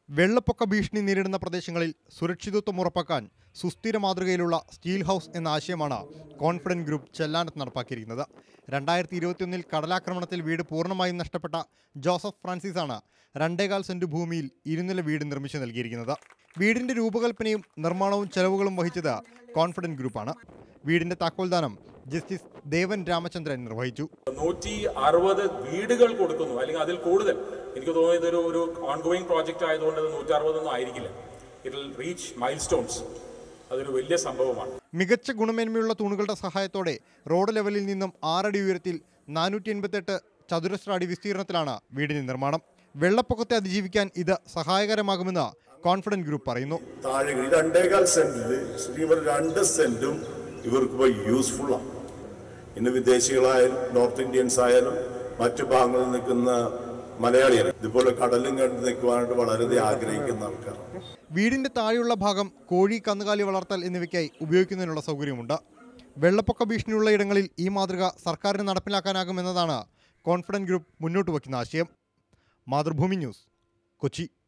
വെള്ളപ്പൊക്ക ഭീഷണി നേരിടുന്ന പ്രദേശങ്ങളിൽ സുരക്ഷിതത്വം ഉറപ്പാക്കാൻ സുസ്ഥിര മാതൃകയിലുള്ള സ്റ്റീൽ ഹൗസ് എന്ന ആശയമാണ് കോൺഫിഡൻറ്റ് ഗ്രൂപ്പ് ചെല്ലാനത്ത് നടപ്പാക്കിയിരിക്കുന്നത് രണ്ടായിരത്തി ഇരുപത്തിയൊന്നിൽ കടലാക്രമണത്തിൽ വീട് പൂർണ്ണമായും നഷ്ടപ്പെട്ട ജോസഫ് ഫ്രാൻസിസ് ആണ് രണ്ടേകാൽ സെന്റ് ഭൂമിയിൽ ഇരുനില വീട് നിർമ്മിച്ചു നൽകിയിരിക്കുന്നത് വീടിന്റെ രൂപകൽപ്പനയും നിർമ്മാണവും ചെലവുകളും വഹിച്ചത് കോൺഫിഡൻറ്റ് ഗ്രൂപ്പാണ് വീടിന്റെ താക്കോൽദാനം ജസ്റ്റിസ് ദേവൻ രാമചന്ദ്രൻ നിർവഹിച്ചു നൂറ്റി അറുപത് വീടുകൾ കൊടുക്കുന്നു അല്ലെങ്കിൽ അതിൽ കൂടുതൽ എനിക്ക് തോന്നുന്നു ഇതൊരു ഒരു ഓൺഗോയിങ് പ്രോജക്റ്റ് ആയതുകൊണ്ട് ഇത് നൂറ്റി അറുപതൊന്നും ആയിരിക്കില്ല it will reach milestones അതൊരു വലിയ സംഭവമാണ് മികച്ച ഗുണമേന്മയുള്ള തൂണുകളുടെ സഹായത്തോടെ റോഡ് ലെവലിൽ നിന്നും ആറടി ഉയരത്തിൽ നാനൂറ്റി എൺപത്തെട്ട് ചതുരശ്ര അടി വിസ്തീർണത്തിലാണ് വീടിന്റെ നിർമ്മാണം വെള്ളപ്പൊക്കത്തെ അതിജീവിക്കാൻ ഇത് സഹായകരമാകുമെന്ന് കോൺഫിഡൻറ്റ് ഗ്രൂപ്പ് പറയുന്നു താഴെ ഈ രണ്ടേകാൽ സെന്റിൽ ശ്രീമർ രണ്ട് സെന്റും ഇവർക്ക് പോയി യൂസ്ഫുൾ ആണ് ഇന്ന് വിദേശികളായാലും നോർത്ത് ഇന്ത്യൻസ് ആയാലും മറ്റു ഭാഗങ്ങളിൽ നിൽക്കുന്ന മലയാളികൾ ഇതുപോലെ കടലും കണ്ട് നിൽക്കുവാനായിട്ട് വളരെ ആഗ്രഹിക്കുന്ന ആൾക്കാരാണ് വീടിന്റെ താഴെയുള്ള ഭാഗം കോഴി കന്നുകാലി വളർത്തൽ എന്നിവയ്ക്കായി ഉപയോഗിക്കുന്നതിനുള്ള സൗകര്യമുണ്ട് വെള്ളപ്പൊക്ക ഭീഷണിയുള്ള ഇടങ്ങളിൽ ഈ മാതൃക സർക്കാരിന് നടപ്പിലാക്കാനാകുമെന്നതാണ് കോൺഫിഡൻറ്റ് ഗ്രൂപ്പ് മുന്നോട്ട് വയ്ക്കുന്ന ആശയം മാതൃഭൂമി ന്യൂസ് കൊച്ചി